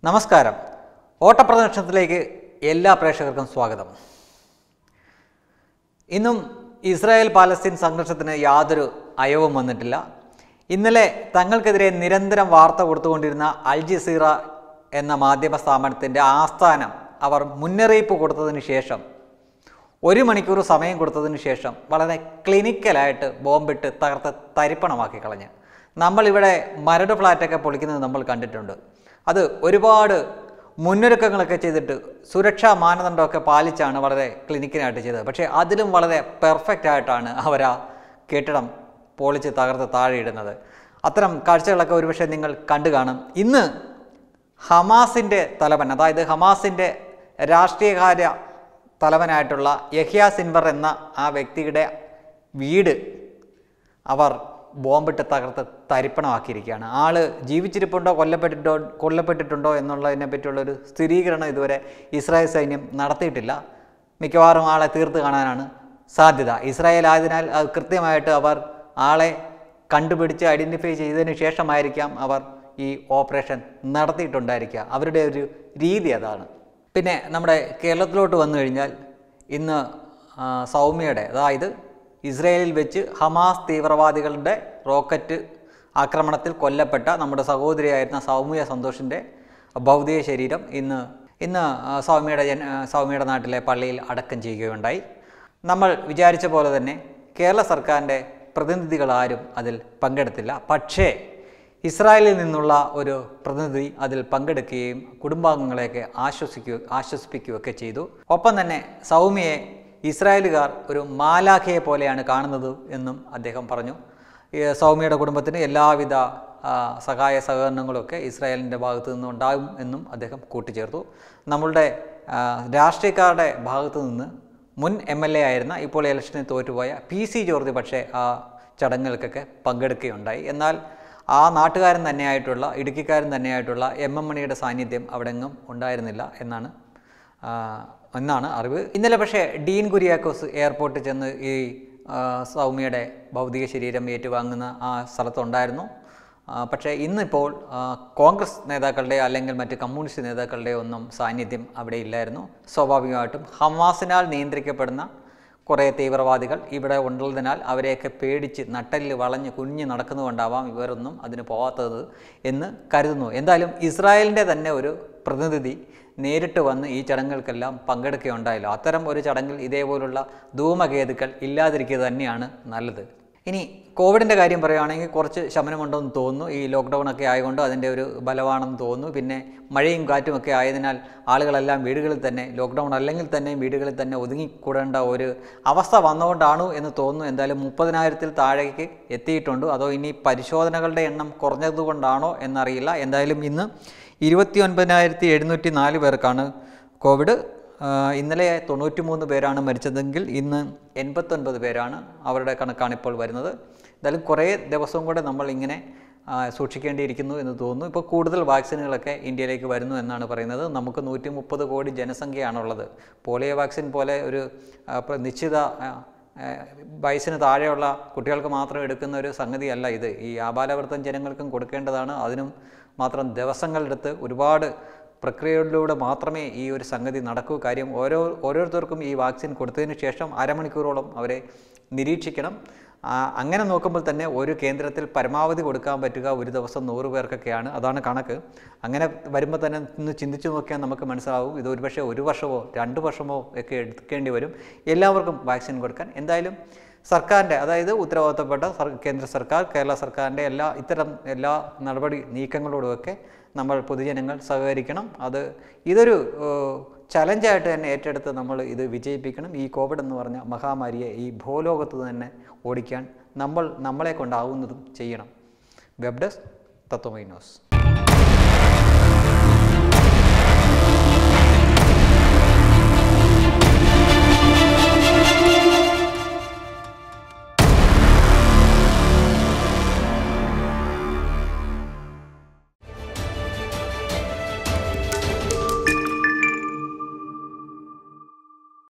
നമസ്കാരം ഓട്ടപ്രദർശനത്തിലേക്ക് എല്ലാ പ്രേക്ഷകർക്കും സ്വാഗതം ഇന്നും ഇസ്രായേൽ പാലസ്തീൻ സംഘർഷത്തിന് യാതൊരു അയവും വന്നിട്ടില്ല ഇന്നലെ തങ്ങൾക്കെതിരെ നിരന്തരം വാർത്ത കൊടുത്തുകൊണ്ടിരുന്ന അൽ ജസീറ എന്ന മാധ്യമ സ്ഥാപനത്തിൻ്റെ ആസ്ഥാനം അവർ മുന്നറിയിപ്പ് കൊടുത്തതിന് ശേഷം ഒരു മണിക്കൂർ സമയം കൊടുത്തതിന് ശേഷം വളരെ ക്ലിനിക്കലായിട്ട് ബോംബിട്ട് തകർത്ത് തരിപ്പണമാക്കി കളഞ്ഞ് നമ്മളിവിടെ മരട് ഫ്ലാറ്റൊക്കെ പൊളിക്കുന്നത് നമ്മൾ കണ്ടിട്ടുണ്ട് അത് ഒരുപാട് മുന്നൊരുക്കങ്ങളൊക്കെ ചെയ്തിട്ട് സുരക്ഷാ മാനദണ്ഡമൊക്കെ പാലിച്ചാണ് വളരെ ക്ലിനിക്കലായിട്ട് ചെയ്തത് പക്ഷേ അതിലും വളരെ പെർഫെക്റ്റ് ആയിട്ടാണ് അവർ ആ കെട്ടിടം പൊളിച്ച് തകർത്ത് താഴെ ഇടുന്നത് അത്തരം കാഴ്ചകളൊക്കെ ഒരുപക്ഷെ നിങ്ങൾ കണ്ടു കാണും ഇന്ന് ഹമാസിൻ്റെ തലവൻ അതായത് ഹമാസിൻ്റെ രാഷ്ട്രീയകാര്യ തലവനായിട്ടുള്ള യഹ്യ സിൻവർ എന്ന ആ വ്യക്തിയുടെ വീട് അവർ ബോംബിട്ട് തകർത്ത് തരിപ്പണമാക്കിയിരിക്കുകയാണ് ആള് ജീവിച്ചിരിപ്പുണ്ടോ കൊല്ലപ്പെട്ടിട്ടോ കൊല്ലപ്പെട്ടിട്ടുണ്ടോ എന്നുള്ളതിനെ പറ്റിയുള്ളൊരു സ്ഥിരീകരണം ഇതുവരെ ഇസ്രായേൽ സൈന്യം നടത്തിയിട്ടില്ല മിക്കവാറും ആളെ തീർത്ത് കാണാനാണ് സാധ്യത ഇസ്രായേൽ ആയതിനാൽ അത് കൃത്യമായിട്ട് അവർ ആളെ കണ്ടുപിടിച്ച് ഐഡൻറ്റിഫൈ ചെയ്തതിന് ശേഷമായിരിക്കാം അവർ ഈ ഓപ്പറേഷൻ നടത്തിയിട്ടുണ്ടായിരിക്കുക അവരുടെ ഒരു രീതി അതാണ് പിന്നെ നമ്മുടെ കേരളത്തിലോട്ട് വന്നു കഴിഞ്ഞാൽ ഇന്ന് ആ, സൗമ്യയുടെ അതായത് ഇസ്രയേലിൽ വെച്ച് ഹമാസ് തീവ്രവാദികളുടെ റോക്കറ്റ് ആക്രമണത്തിൽ കൊല്ലപ്പെട്ട നമ്മുടെ സഹോദരിയായിരുന്ന സൗമ്യ സന്തോഷിൻ്റെ ഭൗതിക ശരീരം ഇന്ന് ഇന്ന് ആ, സൗമ്യയുടെ ജന ആ, സൗമ്യയുടെ നാട്ടിലെ പള്ളിയിൽ അടക്കം ചെയ്യുകയുണ്ടായി നമ്മൾ വിചാരിച്ച പോലെ തന്നെ കേരള സർക്കാരിൻ്റെ പ്രതിനിധികൾ ആരും അതിൽ പങ്കെടുത്തില്ല പക്ഷേ ഇസ്രായേലിൽ നിന്നുള്ള ഒരു പ്രതിനിധി അതിൽ പങ്കെടുക്കുകയും കുടുംബാംഗങ്ങളെയൊക്കെ ആശ്വസിക്കുക ആശ്വസിപ്പിക്കുകയൊക്കെ ചെയ്തു ഒപ്പം തന്നെ സൗമ്യയെ ഇസ്രായേലുകാർ ഒരു മാലാഖയെ പോലെയാണ് കാണുന്നത് എന്നും അദ്ദേഹം പറഞ്ഞു ഈ സൗമ്യയുടെ കുടുംബത്തിന് എല്ലാവിധ ആ, സഹായ സഹകരണങ്ങളൊക്കെ ഇസ്രായേലിൻ്റെ ഭാഗത്തു നിന്നുണ്ടാകും എന്നും അദ്ദേഹം കൂട്ടിച്ചേർത്തു നമ്മളുടെ ആ, രാഷ്ട്രീയക്കാരുടെ ഭാഗത്തു നിന്ന് മുൻ എം എൽ എ ആയിരുന്ന ഇപ്പോൾ ഇലക്ഷനിൽ തോറ്റുപോയ പി സി ജോർജ് പക്ഷേ ആ ചടങ്ങുകൾക്കൊക്കെ പങ്കെടുക്കുകയുണ്ടായി എന്നാൽ ആ നാട്ടുകാരൻ തന്നെയായിട്ടുള്ള ഇടുക്കിക്കാരൻ തന്നെയായിട്ടുള്ള എം എം മണിയുടെ സാന്നിധ്യം അവിടെങ്ങും ഉണ്ടായിരുന്നില്ല എന്നാണ് ആ, എന്നാണ് അറിവ് ഇന്നലെ പക്ഷേ ഡീൻ കുര്യാക്കോസ് എയർപോർട്ടിൽ ചെന്ന് ഈ ആ, സൗമ്യയുടെ ഭൗതിക ശരീരം ഏറ്റുവാങ്ങുന്ന ആ സ്ഥലത്തുണ്ടായിരുന്നു ആ, പക്ഷേ ഇന്നിപ്പോൾ ആ, കോൺഗ്രസ് നേതാക്കളുടെ അല്ലെങ്കിൽ മറ്റ് കമ്മ്യൂണിസ്റ്റ് നേതാക്കളുടെ ഒന്നും സാന്നിധ്യം അവിടെ ഇല്ലായിരുന്നു സ്വാഭാവികമായിട്ടും ഹമാസിനാൽ നിയന്ത്രിക്കപ്പെടുന്ന കുറേ തീവ്രവാദികൾ ഇവിടെ ഉള്ളതിനാൽ അവരെയൊക്കെ പേടിച്ച് നട്ടലിൽ വളഞ്ഞ് കുഞ്ഞ് നടക്കുന്നതുകൊണ്ടാവാം ഇവരൊന്നും അതിന് പോകാത്തത് എന്ന് കരുതുന്നു എന്തായാലും ഇസ്രായേലിൻ്റെ തന്നെ ഒരു പ്രതിനിധി നേരിട്ട് വന്ന് ഈ ചടങ്ങുകൾക്കെല്ലാം പങ്കെടുക്കുകയുണ്ടായല്ലോ അത്തരം ഒരു ചടങ്ങിൽ ഇതേപോലുള്ള ധൂമകേതുക്കൾ ഇല്ലാതിരിക്കുക തന്നെയാണ് നല്ലത് ഇനി കോവിഡിൻ്റെ കാര്യം പറയുകയാണെങ്കിൽ കുറച്ച് ശമനമുണ്ടെന്ന് തോന്നുന്നു ഈ ലോക്ക്ഡൗൺ ഒക്കെ ആയതുകൊണ്ട് അതിൻ്റെ ഒരു ബലമാണെന്ന് തോന്നുന്നു പിന്നെ മഴയും കാറ്റും ഒക്കെ ആയതിനാൽ ആളുകളെല്ലാം വീടുകളിൽ തന്നെ ലോക്ക്ഡൗൺ അല്ലെങ്കിൽ തന്നെ വീടുകളിൽ തന്നെ ഒതുങ്ങിക്കൂടേണ്ട ഒരു അവസ്ഥ വന്നുകൊണ്ടാണോ എന്ന് തോന്നുന്നു എന്തായാലും മുപ്പതിനായിരത്തിൽ താഴേക്ക് എത്തിയിട്ടുണ്ട് അതോ ഇനി പരിശോധനകളുടെ എണ്ണം കുറഞ്ഞതുകൊണ്ടാണോ എന്നറിയില്ല എന്തായാലും ഇന്ന് ഇരുപത്തി ഒൻപതിനായിരത്തി എഴുന്നൂറ്റി നാല് പേർക്കാണ് കോവിഡ് ആ, ഇന്നലെ തൊണ്ണൂറ്റി മൂന്ന് പേരാണ് മരിച്ചതെങ്കിൽ ഇന്ന് എൺപത്തൊൻപത് പേരാണ് അവരുടെ കണക്കാണ് ഇപ്പോൾ വരുന്നത് എന്തായാലും കുറേ ദിവസവും കൂടെ നമ്മൾ ഇങ്ങനെ ആ, സൂക്ഷിക്കേണ്ടിയിരിക്കുന്നു എന്ന് തോന്നുന്നു ഇപ്പോൾ കൂടുതൽ വാക്സിനുകളൊക്കെ ഇന്ത്യയിലേക്ക് വരുന്നു എന്നാണ് പറയുന്നത് നമുക്ക് നൂറ്റി മുപ്പത് കോടി ജനസംഖ്യയാണുള്ളത് പോളിയോ വാക്സിൻ പോലെ ഒരു ആ, പ്ര- നിശ്ചിത ആ, ആ, വയസ്സിന് താഴെയുള്ള കുട്ടികൾക്ക് മാത്രം എടുക്കുന്ന ഒരു സംഗതിയല്ല ഇത് ഈ ആബാലവൃത്തം ജനങ്ങൾക്കും കൊടുക്കേണ്ടതാണ് അതിനും മാത്രം ദിവസങ്ങളെടുത്ത് ഒരുപാട് പ്രക്രിയകളിലൂടെ മാത്രമേ ഈ ഒരു സംഗതി നടക്കൂ കാര്യം ഓരോ ഓരോരുത്തർക്കും ഈ വാക്സിൻ കൊടുത്തതിന് ശേഷം അരമണിക്കൂറോളം അവരെ നിരീക്ഷിക്കണം ആ, അങ്ങനെ നോക്കുമ്പോൾ തന്നെ ഒരു കേന്ദ്രത്തിൽ പരമാവധി കൊടുക്കാൻ പറ്റുക ഒരു ദിവസം നൂറ് പേർക്കൊക്കെയാണ് അതാണ് കണക്ക് അങ്ങനെ വരുമ്പോൾ തന്നെ ഒന്ന് ചിന്തിച്ചു നോക്കിയാൽ നമുക്ക് മനസ്സിലാവും ഇത് ഒരുപക്ഷെ ഒരു വർഷമോ രണ്ട് വർഷമോ ഒക്കെ എടുക്കേണ്ടി വരും എല്ലാവർക്കും വാക്സിൻ കൊടുക്കാൻ എന്തായാലും സർക്കാരിൻ്റെ അതായത് ഉത്തരവാദിത്തപ്പെട്ട സർ കേന്ദ്ര സർക്കാർ കേരള സർക്കാരിൻ്റെ എല്ലാ ഇത്തരം എല്ലാ നടപടി നീക്കങ്ങളോടുമൊക്കെ നമ്മൾ പൊതുജനങ്ങൾ സഹകരിക്കണം അത് ഇതൊരു ഏഹ്, ചലഞ്ചായിട്ട് തന്നെ ഏറ്റെടുത്ത് നമ്മൾ ഇത് വിജയിപ്പിക്കണം ഈ കോവിഡ് എന്ന് പറഞ്ഞ മഹാമാരിയെ ഈ ഭൂലോകത്ത് തന്നെ ഓടിക്കാൻ നമ്മൾ നമ്മളെ കൊണ്ടാവുന്നതും ചെയ്യണം വെബ് ഡെസ്ക് തത്വമൈ ന്യൂസ്